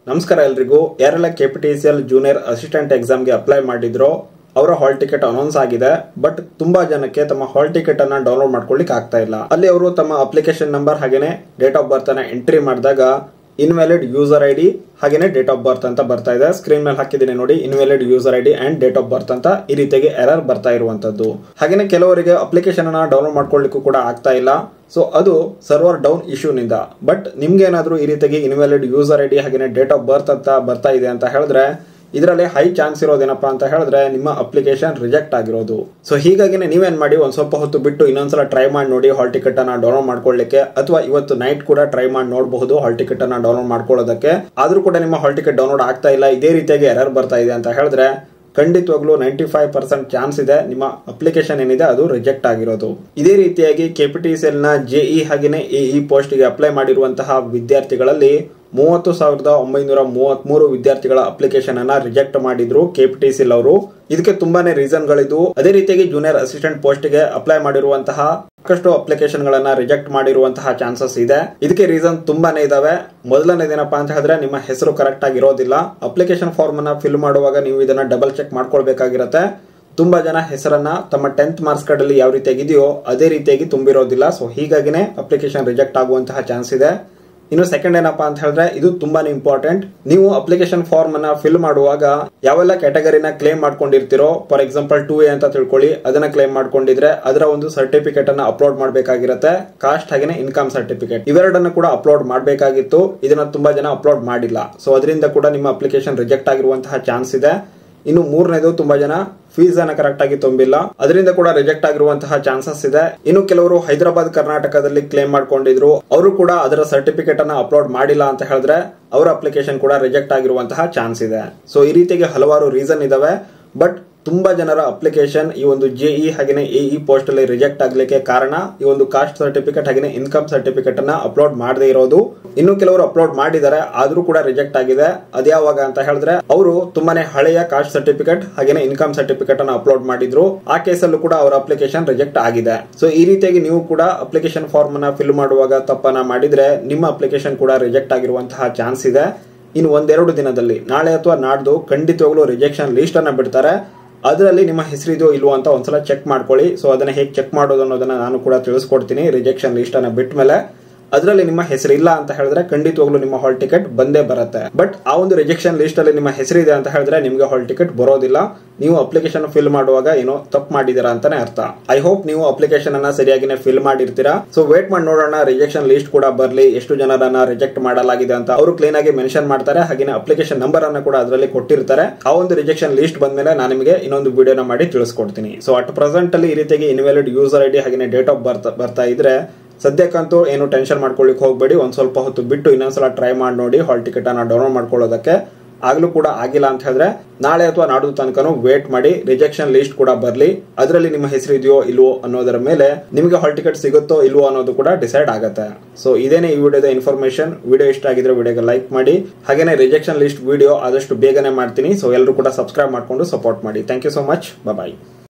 ನಮಸ್ಕಾರ ಎಲ್ರಿಗೂ ಯಾರೆಲ್ಲ K P T C L junior assistant ಎಕ್ಸಾಮ್ಗೆ ಅಪ್ಲೈ ಮಾಡಿದ್ರೋ ಅವರ ಹಾಲ್ ಟಿಕೆಟ್ ಅನೌನ್ಸ್ ಆಗಿದೆ ಬಟ್ ತುಂಬಾ ಜನಕ್ಕೆ ತಮ್ಮ ಹಾಲ್ ಟಿಕೆಟ್ ಅನ್ನ ಡೌನ್ಲೋಡ್ ಮಾಡ್ಕೊಳ್ಳಿಕ್ಕೆ ಆಗ್ತಾ ಇಲ್ಲ ಅಲ್ಲಿ ಅವರು ತಮ್ಮ ಅಪ್ಲಿಕೇಶನ್ ನಂಬರ್ ಹಾಗೇನೆ ಡೇಟ್ ಆಫ್ ಬರ್ತ್ ಅನ್ನ ಎಂಟ್ರಿ ಮಾಡಿದಾಗ ಇನ್ವ್ಯಾಲಿಡ್ ಯೂಸರ್ ಐ ಡಿ ಹಾಗೇನೆ ಡೇಟ್ ಆಫ್ ಬರ್ತ್ ಅಂತ ಬರ್ತಾ ಇದೆ ಸ್ಕ್ರೀನ್ ಮೇಲೆ ಹಾಕಿದ್ದೀನಿ ನೋಡಿ invalid user I D and date of birth ಅಂತ ಈ ರೀತಿಯಾಗಿ ಎರರ್ ಬರ್ತಾ ಇರುವಂತದ್ದು ಹಾಗೇನೆ ಕೆಲವರಿಗೆ ಅಪ್ಲಿಕೇಶನ್ ಅನ್ನ ಡೌನ್ಲೋಡ್ ಮಾಡ್ಕೊಳ್ಳಿಕ್ಕೂ ಕೂಡ ಆಗ್ತಾ ಇಲ್ಲ ಸೊ ಅದು ಸರ್ವರ್ ಡೌನ್ ಇಶ್ಯೂನಿಂದ ಬಟ್ ನಿಮ್ಗೆ ಏನಾದರೂ ಈ ರೀತಿಯಾಗಿ ಇನ್ವ್ಯಾಲಿಡ್ ಯೂಸರ್ ಐ ಡಿ ಹಾಗೇನೆ ಡೇಟ್ ಆಫ್ ಬರ್ತ್ ಅಂತ ಬರ್ತಾ ಇದೆ ಅಂತ ಹೇಳಿದ್ರೆ ಇದರಲ್ಲಿ ಹೈ ಚಾನ್ಸ್ ಇರೋದೇನಪ್ಪಾ ಅಂತ ಹೇಳಿದ್ರೆ ನಿಮ್ಮ ಅಪ್ಲಿಕೇಶನ್ ರಿಜೆಕ್ಟ್ ಆಗಿರೋದು ಸೊ ಹೀಗಾಗಿ ನೀವೇನ್ ಮಾಡಿ ಒಂದ್ ಸ್ವಲ್ಪ ಹೊತ್ತು ಬಿಟ್ಟು ಇನ್ನೊಂದ್ಸಲ ಟ್ರೈ ಮಾಡಿ ನೋಡಿ ಹಾಲ್ ಟಿಕೆಟ್ ಅನ್ನ ಡೌನ್ಲೋಡ್ ಮಾಡ್ಕೊಳ್ಳಿಕ್ಕೆ ಅಥವಾ ಇವತ್ತು ನೈಟ್ ಕೂಡ ಟ್ರೈ ಮಾಡಿ ನೋಡಬಹುದು ಹಾಲ್ ಟಿಕೆಟ್ ಅನ್ನ ಡೌನ್ಲೋಡ್ ಮಾಡ್ಕೊಳ್ಳೋದಕ್ಕೆ ಆದ್ರೂ ಕೂಡ ನಿಮ್ಮ ಹಾಲ್ ಟಿಕೆಟ್ ಡೌನ್ಲೋಡ್ ಆಗ್ತಾ ಇಲ್ಲ ಇದೇ ರೀತಿಯಾಗಿ ಎರರ್ ಬರ್ತಾ ಇದೆ ಅಂತ ಹೇಳಿದ್ರೆ ಖಂಡಿತವಾಗ್ಲೂ ನೈಂಟಿ ಫೈವ್ ಪರ್ಸೆಂಟ್ ಚಾನ್ಸ್ ಇದೆ ನಿಮ್ಮ ಅಪ್ಲಿಕೇಶನ್ ಏನಿದೆ ಅದು ರಿಜೆಕ್ಟ್ ಆಗಿರೋದು ಇದೇ ರೀತಿಯಾಗಿ ಕೆಪಿಟಿಸಿಎಲ್ ನ ಜೆಇ ಹಾಗೆಯೇ ಎಇ ಪೋಸ್ಟ್ ಗೆ ಅಪ್ಲೈ ಮಾಡಿರುವಂತಹ ವಿದ್ಯಾರ್ಥಿಗಳಲ್ಲಿ ಮೂವತ್ತು ಸಾವಿರದ ಒಂಬೈನೂರ ಮೂವತ್ತ್ ಮೂರು ವಿದ್ಯಾರ್ಥಿಗಳ ಅಪ್ಲಿಕೇಶನ್ ಅನ್ನ ರಿಜೆಕ್ಟ್ ಮಾಡಿದ್ರು ಕೆಪಿಟಿಸಿಎಲ್ ಅವರು ಇದಕ್ಕೆ ತುಂಬಾನೇ ರೀಸನ್ ಗಳಿದ್ವು ಅದೇ ರೀತಿಯಾಗಿ ಜೂನಿಯರ್ ಅಸಿಸ್ಟೆಂಟ್ ಪೋಸ್ಟ್ ಗೆ ಅಪ್ಲೈ ಮಾಡಿರುವಂತಹ ಸಾಕಷ್ಟು ಅಪ್ಲಿಕೇಶನ್ ಗಳನ್ನ ರಿಜೆಕ್ಟ್ ಮಾಡಿರುವಂತಹ ಚಾನ್ಸಸ್ ಇದೆ ಇದಕ್ಕೆ ರೀಸನ್ ತುಂಬಾನೇ ಇದಾವೆ ಮೊದಲನೇದೇನಪ್ಪಾ ಅಂತ ಹೇಳಿದ್ರೆ ನಿಮ್ಮ ಹೆಸರು ಕರೆಕ್ಟ್ ಆಗಿ ಇರೋದಿಲ್ಲ ಅಪ್ಲಿಕೇಶನ್ ಫಾರ್ಮ್ ಅನ್ನ ಫಿಲ್ ಮಾಡುವಾಗ ನೀವು ಇದನ್ನ ಡಬಲ್ ಚೆಕ್ ಮಾಡ್ಕೊಳ್ಬೇಕಾಗಿರತ್ತೆ ತುಂಬಾ ಜನ ಹೆಸರನ್ನ ತಮ್ಮ ಟೆಂತ್ ಮಾರ್ಕ್ಸ್ ಕಾರ್ಡ್ ಅಲ್ಲಿ ಯಾವ ರೀತಿಯಾಗಿದೆಯೋ ಅದೇ ರೀತಿಯಾಗಿ ತುಂಬಿರೋದಿಲ್ಲ ಸೊ ಹೀಗಾಗಿನೇ ಅಪ್ಲಿಕೇಶನ್ ರಿಜೆಕ್ಟ್ ಆಗುವಂತಹ ಚಾನ್ಸ್ ಇದೆ ಇನ್ನು ಸೆಕೆಂಡ್ ಏನಪ್ಪಾ ಅಂತ ಹೇಳಿದ್ರೆ ಇದು ತುಂಬಾನೇ ಇಂಪಾರ್ಟೆಂಟ್ ನೀವು ಅಪ್ಲಿಕೇಶನ್ ಫಾರ್ಮ್ ಅನ್ನ ಫಿಲ್ ಮಾಡುವಾಗ ಯಾವೆಲ್ಲ ಕ್ಯಾಟಗರಿನ ಕ್ಲೇಮ್ ಮಾಡ್ಕೊಂಡಿರ್ತೀರೋ ಫಾರ್ ಎಕ್ಸಾಂಪಲ್ ಟೂ ಎ ಅಂತ ತಿಳ್ಕೊಳ್ಳಿ ಅದನ್ನ ಕ್ಲೇಮ್ ಮಾಡ್ಕೊಂಡಿದ್ರೆ ಅದರ ಒಂದು ಸರ್ಟಿಫಿಕೇಟ್ ಅನ್ನ ಅಪ್ಲೋಡ್ ಮಾಡಬೇಕಾಗಿರುತ್ತೆ ಕಾಸ್ಟ್ ಹಾಗೇನೆ ಇನ್ಕಮ್ ಸರ್ಟಿಫಿಕೇಟ್ ಇವೆರಡನ್ನು ಕೂಡ ಅಪ್ಲೋಡ್ ಮಾಡಬೇಕಾಗಿತ್ತು ಇದನ್ನ ತುಂಬಾ ಜನ ಅಪ್ಲೋಡ್ ಮಾಡಿಲ್ಲ ಸೊ ಅದರಿಂದ ಕೂಡ ನಿಮ್ಮ ಅಪ್ಲಿಕೇಶನ್ ರಿಜೆಕ್ಟ್ ಆಗಿರುವಂತಹ ಚಾನ್ಸ್ ಇದೆ ಇನ್ನು ಮೂರನೇದು ತುಂಬಾ ಜನ ಫೀಸ್ ಅನ್ನ ಕರೆಕ್ಟ್ ಆಗಿ ತುಂಬಿಲ್ಲ ಅದರಿಂದ ಕೂಡ ರಿಜೆಕ್ಟ್ ಆಗಿರುವಂತಹ ಚಾನ್ಸಸ್ ಇದೆ ಇನ್ನು ಕೆಲವರು ಹೈದರಾಬಾದ್ ಕರ್ನಾಟಕದಲ್ಲಿ ಕ್ಲೇಮ್ ಮಾಡ್ಕೊಂಡಿದ್ರು ಅವರು ಕೂಡ ಅದರ ಸರ್ಟಿಫಿಕೇಟ್ ಅನ್ನ ಅಪ್ಲೋಡ್ ಮಾಡಿಲ್ಲ ಅಂತ ಹೇಳಿದ್ರೆ ಅವರ ಅಪ್ಲಿಕೇಶನ್ ಕೂಡ ರಿಜೆಕ್ಟ್ ಆಗಿರುವಂತಹ ಚಾನ್ಸ್ ಇದೆ ಸೊ ಈ ರೀತಿಯಾಗಿ ಹಲವಾರು ರೀಸನ್ ಇದಾವೆ ಬಟ್ ತುಂಬಾ ಜನರ ಅಪ್ಲಿಕೇಶನ್ ಈ ಒಂದು ಜೆಇ ಹಾಗೆಯೇ ಎಇ ಪೋಸ್ಟ್ ಅಲ್ಲಿ ರಿಜೆಕ್ಟ್ ಆಗ್ಲಿಕ್ಕೆ ಕಾರಣ ಈ ಒಂದು ಕಾಸ್ಟ್ ಸರ್ಟಿಫಿಕೇಟ್ ಹಾಗೆಯೇ ಇನ್ಕಮ್ ಸರ್ಟಿಫಿಕೇಟ್ ಅನ್ನ ಅಪ್ಲೋಡ್ ಮಾಡದೇ ಇರೋದು ಇನ್ನು ಕೆಲವರು ಅಪ್ಲೋಡ್ ಮಾಡಿದ್ದಾರೆ ಆದ್ರೂ ಕೂಡ ರಿಜೆಕ್ಟ್ ಆಗಿದೆ ಅದ್ಯಾವಾಗ ಅಂತ ಹೇಳಿದ್ರೆ ಅವರು ತುಂಬಾನೇ ಹಳೆಯ ಕಾಸ್ಟ್ ಸರ್ಟಿಫಿಕೇಟ್ ಹಾಗೆಯೇ ಇನ್ಕಮ್ ಸರ್ಟಿಫಿಕೇಟ್ ಅನ್ನ ಅಪ್ಲೋಡ್ ಮಾಡಿದ್ರು ಆ ಕೇಸಲ್ಲೂ ಕೂಡ ಅವರ ಅಪ್ಲಿಕೇಶನ್ ರಿಜೆಕ್ಟ್ ಆಗಿದೆ ಸೊ ಈ ರೀತಿಯಾಗಿ ನೀವು ಕೂಡ ಅಪ್ಲಿಕೇಶನ್ ಫಾರ್ಮ್ ಅನ್ನ ಫಿಲ್ ಮಾಡುವಾಗ ತಪ್ಪನ್ನ ಮಾಡಿದ್ರೆ ನಿಮ್ಮ ಅಪ್ಲಿಕೇಶನ್ ಕೂಡ ರಿಜೆಕ್ಟ್ ಆಗಿರುವಂತಹ ಚಾನ್ಸ್ ಇದೆ ಇನ್ನು ಒಂದೆರಡು ದಿನದಲ್ಲಿ ನಾಳೆ ಅಥವಾ ನಾಡ್ದು ಖಂಡಿತವಾಗ್ಲೂ ರಿಜೆಕ್ಷನ್ ಲಿಸ್ಟ್ ಅನ್ನ ಬಿಡ್ತಾರೆ ಅದರಲ್ಲಿ ನಿಮ್ಮ ಹೆಸರಿದೆಯೋ ಇಲ್ವೋ ಅಂತ ಒಂದ್ಸಲ ಚೆಕ್ ಮಾಡ್ಕೊಳ್ಳಿ ಸೊ ಅದನ್ನ ಹೇಗೆ ಚೆಕ್ ಮಾಡೋದು ಅನ್ನೋದನ್ನ ನಾನು ಕೂಡ ತಿಳಿಸ್ಕೊಡ್ತೀನಿ ರಿಜೆಕ್ಷನ್ ಲಿಸ್ಟ್ ಅನ್ನ ಬಿಟ್ಟ ಮೇಲೆ ಅದರಲ್ಲಿ ನಿಮ್ಮ ಹೆಸರು ಇಲ್ಲ ಅಂತ ಹೇಳಿದ್ರೆ ಖಂಡಿತವಾಗ್ಲೂ ನಿಮ್ಮ ಹಾಲ್ ಟಿಕೆಟ್ ಬಂದೇ ಬರುತ್ತೆ ಬಟ್ ಆ ಒಂದು ರಿಜೆಕ್ಷನ್ ಲಿಸ್ಟ್ ಅಲ್ಲಿ ನಿಮ್ಮ ಹೆಸರಿದೆ ಅಂತ ಹೇಳಿದ್ರೆ ನಿಮಗೆ ಹಾಲ್ ಟಿಕೆಟ್ ಬರೋದಿಲ್ಲ ನೀವು ಅಪ್ಲಿಕೇಶನ್ ಫಿಲ್ ಮಾಡುವಾಗ ಏನೋ ತಪ್ಪು ಮಾಡಿದೀರಾ ಅಂತಾನೆ ಅರ್ಥ ಐ ಹೋಪ್ ನೀವು ಅಪ್ಲಿಕೇಶನ್ ಅನ್ನ ಸರಿಯಾಗಿನೇ ಫಿಲ್ ಮಾಡಿರ್ತೀರಾ ಸೊ ವೇಟ್ ಮಾಡಿ ನೋಡೋಣ ರಿಜೆಕ್ಷನ್ ಲಿಸ್ಟ್ ಕೂಡ ಬರಲಿ ಎಷ್ಟು ಜನರನ್ನ ರಿಜೆಕ್ಟ್ ಮಾಡಲಾಗಿದೆ ಅಂತ ಅವರು ಕ್ಲೀನ್ ಆಗಿ ಮೆನ್ಷನ್ ಮಾಡ್ತಾರೆ ಹಾಗೆ ಅಪ್ಲಿಕೇಶನ್ ನಂಬರ್ ಅನ್ನ ಕೂಡ ಅದರಲ್ಲಿ ಕೊಟ್ಟಿರ್ತಾರೆ ಆ ಒಂದು ರಿಜೆಕ್ಷನ್ ಲಿಸ್ಟ್ ಬಂದ್ಮೇಲೆ ನಾನು ನಿಮಗೆ ಇನ್ನೊಂದು ವಿಡಿಯೋನ ಮಾಡಿ ತಿಳಿಸ್ಕೊಡ್ತೀನಿ ಸೊ ಅಟ್ ಪ್ರೆಸೆಂಟ್ ಅಲ್ಲಿ ಈ ರೀತಿಯಾಗಿ ಇನ್ವ್ಯಾಲಿಡ್ ಯೂಸರ್ ಐ ಡಿ ಹಾಗೆ ಡೇಟ್ ಆಫ್ ಬರ್ತ್ ಬರ್ತಾ ಇದ್ರೆ ಸದ್ಯಕ್ಕಂತೂ ಏನು ಟೆನ್ಷನ್ ಮಾಡ್ಕೊಳ್ಳಿಕ್ ಹೋಗಬೇಡಿ ಒಂದ್ ಸ್ವಲ್ಪ ಹೊತ್ತು ಬಿಟ್ಟು ಇನ್ನೊಂದ್ಸಲ ಟ್ರೈ ಮಾಡಿ ನೋಡಿ ಹಾಲ್ ಟಿಕೆಟ್ ಅನ್ನ ಡೌನ್ಲೋಡ್ ಮಾಡ್ಕೊಳ್ಳೋದಕ್ಕೆ ಆಗ್ಲೂ ಕೂಡ ಆಗಿಲ್ಲ ಅಂತ ಹೇಳಿದ್ರೆ ನಾಳೆ ಅಥವಾ ನಾಡು ತನಕನೂ ವೇಟ್ ಮಾಡಿ ರಿಜೆಕ್ಷನ್ ಲಿಸ್ಟ್ ಕೂಡ ಬರಲಿ ಅದರಲ್ಲಿ ನಿಮ್ಮ ಹೆಸರು ಇದೆಯೋ ಇಲ್ವೋ ಅನ್ನೋದರ ಮೇಲೆ ನಿಮಗೆ ಹಾಲ್ ಟಿಕೆಟ್ ಸಿಗುತ್ತೋ ಇಲ್ವೋ ಅನ್ನೋದು ಕೂಡ ಡಿಸೈಡ್ ಆಗುತ್ತೆ ಸೊ ಇದೇನೆ ಈ ವಿಡಿಯೋದ ಇನ್ಫಾರ್ಮೇಶನ್ ವಿಡಿಯೋ ಇಷ್ಟ ಆಗಿದ್ರೆ ವಿಡಿಯೋಗೆ ಲೈಕ್ ಮಾಡಿ ಹಾಗೇನೆ ರಿಜೆಕ್ಷನ್ ಲಿಸ್ಟ್ ವಿಡಿಯೋ ಆದಷ್ಟು ಬೇಗನೆ ಮಾಡ್ತೀನಿ ಸೊ ಎಲ್ಲರೂ ಕೂಡ ಸಬ್ಸ್ಕ್ರೈಬ್ ಮಾಡ್ಕೊಂಡು ಸಪೋರ್ಟ್ ಮಾಡಿ thank you so much bye